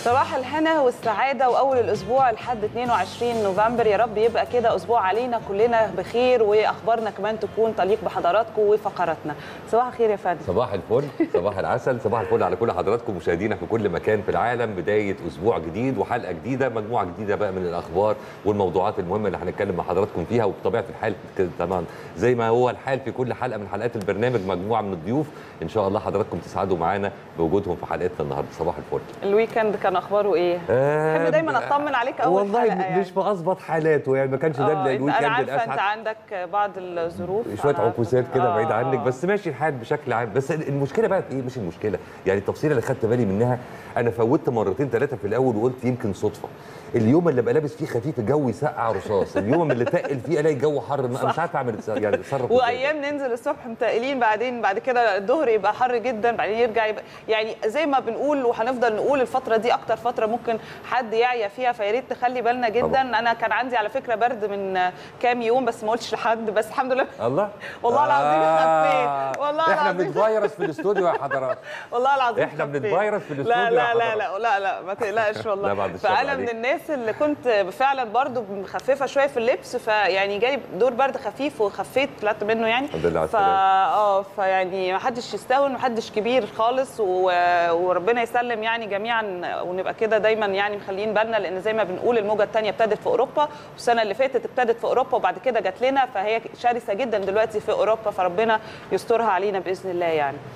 صباح الهنا والسعادة وأول الأسبوع لحد 22 نوفمبر يا رب يبقى كده أسبوع علينا كلنا بخير وأخبارنا كمان تكون تليق بحضراتكم وفقراتنا صباح الخير يا فندم صباح الفل صباح العسل صباح الفل على كل حضراتكم مشاهدينا في كل مكان في العالم بدايه اسبوع جديد وحلقه جديده مجموعه جديده بقى من الاخبار والموضوعات المهمه اللي هنتكلم مع حضراتكم فيها وبطبيعه الحال كده طبعا زي ما هو الحال في كل حلقه من حلقات البرنامج مجموعه من الضيوف ان شاء الله حضراتكم تسعدوا معانا بوجودهم في حلقتنا النهارده صباح الفل الويكند كان أخباره إيه؟ آه، بحب دايما أطمن عليك أول والله حلقة يعني. مش في اظبط حالاته يعني ما كانش ده آه، أنت- الويكند أنا عارفة أنت الاسعد عندك بعض الظروف شويه أنا عارفة. عكوسات كده آه، بعيد عنك آه. بس ماشي الحال بشكل عام بس المشكله بقى في ايه مش المشكله يعني التفصيله اللي خدت بالي منها انا فوتت مرتين ثلاثه في الاول وقلت يمكن صدفه اليوم اللي ابقى لابس فيه خفيف الجو يسقع رصاص اليوم اللي تقل فيه الاقي الجو حر أنا مش عارف اعمل إتص- يعني اتصرف إزاي. وايام ننزل الصبح متقلين بعدين بعد كده الظهر يبقى حر جدا بعدين يرجع يبقى يعني زي ما بنقول وهنفضل نقول الفتره دي اكتر فتره ممكن حد يعيا فيها فيا ريت نخلي بالنا جدا طبعا. انا كان عندي على فكره برد من كام يوم بس ما قلتش لحد بس الحمد لله الله والله العظيم آه. خفيت. والله احنا العظيم. بنتفيروس في الاستوديو يا حضرات والله العظيم إحنا خفيت. بنتفيروس في لا الاستوديو يا لا لا حضرات. لا لا لا ما تقلقش والله لا، بعد الشر فانا عليك. من الناس اللي كنت فعلا برضو مخففه شويه في اللبس فيعني جالي دور برد خفيف وخفيت طلعت منه يعني الحمد لله على فا السلامة. اه فيعني ما حدش يستهون ما حدش كبير خالص و... وربنا يسلم يعني جميعا ونبقى كده دايما يعني مخليين بالنا لان زي ما بنقول الموجه الثانيه ابتدت في اوروبا والسنه اللي فاتت ابتدت في اوروبا وبعد كده جات لنا فهي شرسه جدا دلوقتي في اوروبا فربنا يسترها علينا باذن الله يعني